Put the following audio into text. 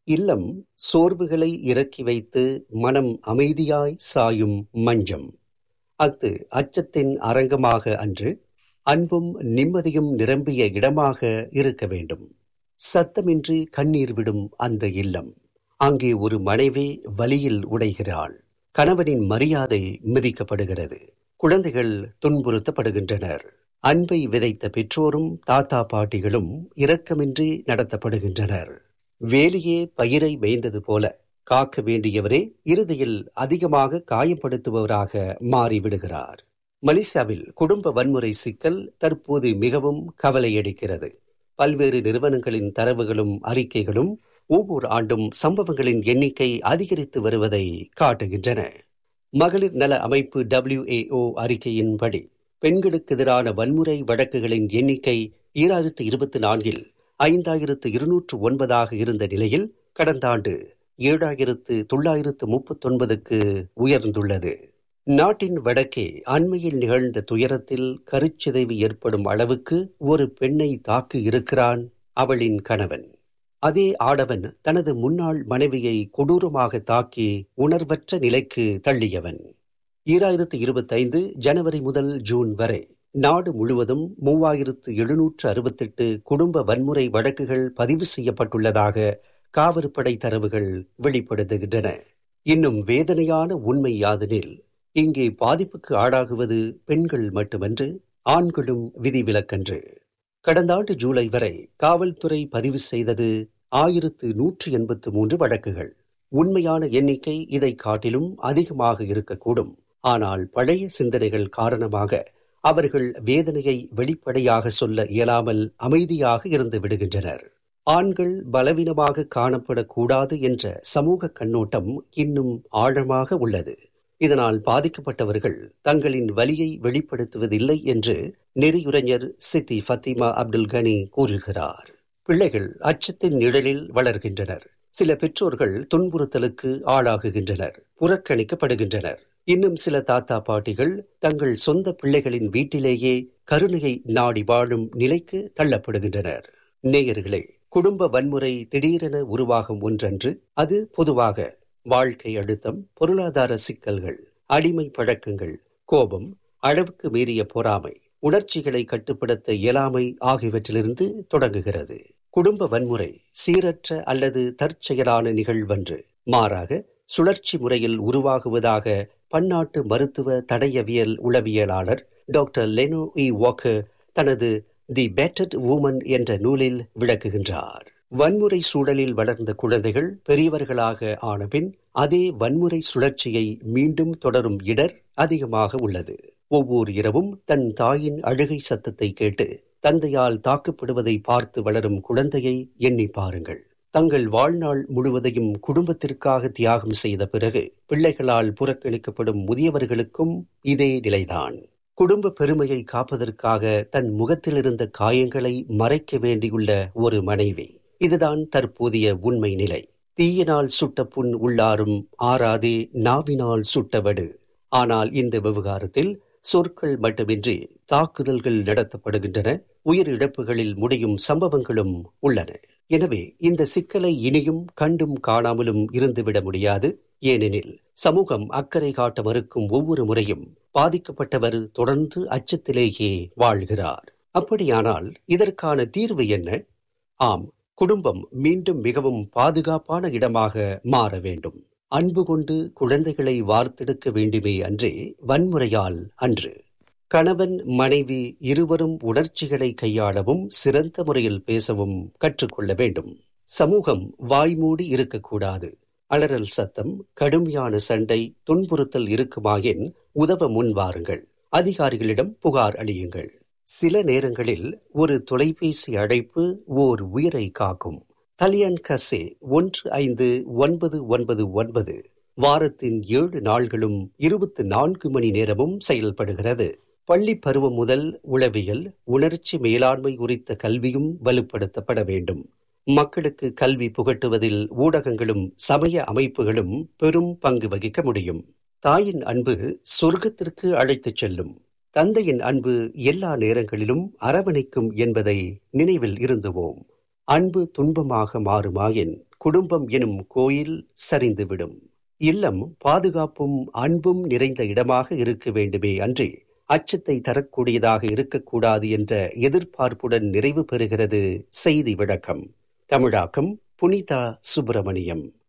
இல்லம் சோர்வுகளை இறக்கி வைத்து மனம் அமைதியாய் சாயும் மஞ்சம் அஃது அச்சத்தின் அரங்கமாக அன்று அன்பும் நிம்மதியும் நிரம்பிய இடமாக இருக்க வேண்டும் சத்தமின்றி கண்ணீர் விடும் அந்த இல்லம் அங்கே ஒரு மனைவி வலியில் உடைகிறாள் கணவனின் மரியாதை மிதிக்கப்படுகிறது குழந்தைகள் துன்புறுத்தப்படுகின்றனர் அன்பை விதைத்த பெற்றோரும் தாத்தா பாட்டிகளும் இரக்கமின்றி நடத்தப்படுகின்றனர் வேலியே பயிரை மேய்ந்தது போல காக்க வேண்டியவரே இறுதியில் அதிகமாக காயப்படுத்துபவராக மாறிவிடுகிறார் மலேசியாவில் குடும்ப வன்முறை சிக்கல் தற்போது மிகவும் கவலையடிக்கிறது பல்வேறு நிறுவனங்களின் தரவுகளும் அறிக்கைகளும் ஒவ்வொரு ஆண்டும் சம்பவங்களின் எண்ணிக்கை அதிகரித்து வருவதை காட்டுகின்றன மகளிர் நல அமைப்பு டபிள்யூஏஓ அறிக்கையின்படி பெண்களுக்கு எதிரான வன்முறை வழக்குகளின் எண்ணிக்கை ஈராயிரத்து இருபத்தி நான்கில் ஐந்தாயிரத்து இருநூற்று ஒன்பதாக இருந்த நிலையில் கடந்த ஆண்டு ஏழாயிரத்து தொள்ளாயிரத்து முப்பத்தொன்பதுக்கு உயர்ந்துள்ளது நாட்டின் வடக்கே அண்மையில் நிகழ்ந்த துயரத்தில் கருச்சிதைவு ஏற்படும் அளவுக்கு ஒரு பெண்ணை தாக்கி இருக்கிறான் அவளின் கணவன் அதே ஆடவன் தனது முன்னாள் மனைவியை கொடூரமாக தாக்கி உணர்வற்ற நிலைக்கு தள்ளியவன் ஈராயிரத்து இருபத்தைந்து ஜனவரி முதல் ஜூன் வரை நாடு முழுவதும் மூவாயிரத்து எழுநூற்று அறுபத்தெட்டு குடும்ப வன்முறை வழக்குகள் பதிவு செய்யப்பட்டுள்ளதாக காவற்படை தரவுகள் வெளிப்படுத்துகின்றன இன்னும் வேதனையான உண்மை யாதெனில் இங்கே பாதிப்புக்கு ஆளாகுவது பெண்கள் மட்டுமன்று ஆண்களும் விதிவிலக்கன்று கடந்த ஆண்டு ஜூலை வரை காவல்துறை பதிவு செய்தது ஆயிரத்து நூற்று எண்பத்து மூன்று வழக்குகள் உண்மையான எண்ணிக்கை இதை காட்டிலும் அதிகமாக இருக்கக்கூடும் ஆனால் பழைய சிந்தனைகள் காரணமாக அவர்கள் வேதனையை வெளிப்படையாக சொல்ல இயலாமல் அமைதியாக இருந்து விடுகின்றனர் ஆண்கள் பலவீனமாக காணப்படக்கூடாது என்ற சமூக கண்ணோட்டம் இன்னும் ஆழமாக உள்ளது இதனால் பாதிக்கப்பட்டவர்கள் தங்களின் வலியை வெளிப்படுத்துவதில்லை என்று நெறியுரைஞர் சித்தி ஃபத்திமா அப்துல் கனி கூறுகிறார் பிள்ளைகள் அச்சத்தின் நிழலில் வளர்கின்றனர் சில பெற்றோர்கள் துன்புறுத்தலுக்கு ஆளாகுகின்றனர் புறக்கணிக்கப்படுகின்றனர் இன்னும் சில தாத்தா பாட்டிகள் தங்கள் சொந்த பிள்ளைகளின் வீட்டிலேயே கருணையை நாடி வாழும் நிலைக்கு தள்ளப்படுகின்றனர் நேயர்களே குடும்ப வன்முறை திடீரென உருவாகும் ஒன்றன்று அது பொதுவாக வாழ்க்கை அழுத்தம் பொருளாதார சிக்கல்கள் அடிமை பழக்கங்கள் கோபம் அளவுக்கு மீறிய பொறாமை உணர்ச்சிகளை கட்டுப்படுத்த இயலாமை ஆகியவற்றிலிருந்து தொடங்குகிறது குடும்ப வன்முறை சீரற்ற அல்லது தற்செயலான நிகழ்வன்று மாறாக சுழற்சி முறையில் உருவாகுவதாக பன்னாட்டு மருத்துவ தடயவியல் உளவியலாளர் டாக்டர் லெனோ இ வாக்கர் தனது தி பேட்டட் உமன் என்ற நூலில் விளக்குகின்றார் வன்முறை சூழலில் வளர்ந்த குழந்தைகள் பெரியவர்களாக ஆனபின் அதே வன்முறை சுழற்சியை மீண்டும் தொடரும் இடர் அதிகமாக உள்ளது ஒவ்வொரு இரவும் தன் தாயின் அழுகை சத்தத்தை கேட்டு தந்தையால் தாக்கப்படுவதை பார்த்து வளரும் குழந்தையை எண்ணி பாருங்கள் தங்கள் வாழ்நாள் முழுவதையும் குடும்பத்திற்காக தியாகம் செய்த பிறகு பிள்ளைகளால் புறக்கணிக்கப்படும் முதியவர்களுக்கும் இதே நிலைதான் குடும்ப பெருமையை காப்பதற்காக தன் முகத்தில் இருந்த காயங்களை மறைக்க வேண்டியுள்ள ஒரு மனைவி இதுதான் தற்போதைய உண்மை நிலை தீயினால் சுட்ட புண் உள்ளாரும் ஆறாதே நாவினால் சுட்டவடு ஆனால் இந்த விவகாரத்தில் சொற்கள் மட்டுமின்றி தாக்குதல்கள் நடத்தப்படுகின்றன உயிரிழப்புகளில் முடியும் சம்பவங்களும் உள்ளன எனவே இந்த சிக்கலை இனியும் கண்டும் காணாமலும் இருந்துவிட முடியாது ஏனெனில் சமூகம் அக்கறை காட்ட மறுக்கும் ஒவ்வொரு முறையும் பாதிக்கப்பட்டவர் தொடர்ந்து அச்சத்திலேயே வாழ்கிறார் அப்படியானால் இதற்கான தீர்வு என்ன ஆம் குடும்பம் மீண்டும் மிகவும் பாதுகாப்பான இடமாக மாற வேண்டும் அன்பு கொண்டு குழந்தைகளை வார்த்தெடுக்க வேண்டுமே அன்றே வன்முறையால் அன்று கணவன் மனைவி இருவரும் உணர்ச்சிகளை கையாளவும் சிறந்த முறையில் பேசவும் கற்றுக்கொள்ள வேண்டும் சமூகம் வாய்மூடி இருக்கக்கூடாது அலறல் சத்தம் கடுமையான சண்டை துன்புறுத்தல் இருக்குமாயின் உதவ முன்வாருங்கள் அதிகாரிகளிடம் புகார் அளியுங்கள் சில நேரங்களில் ஒரு தொலைபேசி அழைப்பு ஓர் உயிரை காக்கும் தலியன் கசே ஒன்று ஐந்து ஒன்பது ஒன்பது ஒன்பது வாரத்தின் ஏழு நாள்களும் இருபத்தி நான்கு மணி நேரமும் செயல்படுகிறது பள்ளி பருவம் முதல் உளவியல் உணர்ச்சி மேலாண்மை குறித்த கல்வியும் வலுப்படுத்தப்பட வேண்டும் மக்களுக்கு கல்வி புகட்டுவதில் ஊடகங்களும் சமய அமைப்புகளும் பெரும் பங்கு வகிக்க முடியும் தாயின் அன்பு சொர்க்கத்திற்கு அழைத்துச் செல்லும் தந்தையின் அன்பு எல்லா நேரங்களிலும் அரவணைக்கும் என்பதை நினைவில் இருந்துவோம் அன்பு துன்பமாக மாறுமாயின் குடும்பம் எனும் கோயில் சரிந்துவிடும் இல்லம் பாதுகாப்பும் அன்பும் நிறைந்த இடமாக இருக்க வேண்டுமே அன்றி அச்சத்தை தரக்கூடியதாக இருக்கக்கூடாது என்ற எதிர்பார்ப்புடன் நிறைவு பெறுகிறது செய்தி விளக்கம் தமிழாக்கம் புனிதா சுப்பிரமணியம்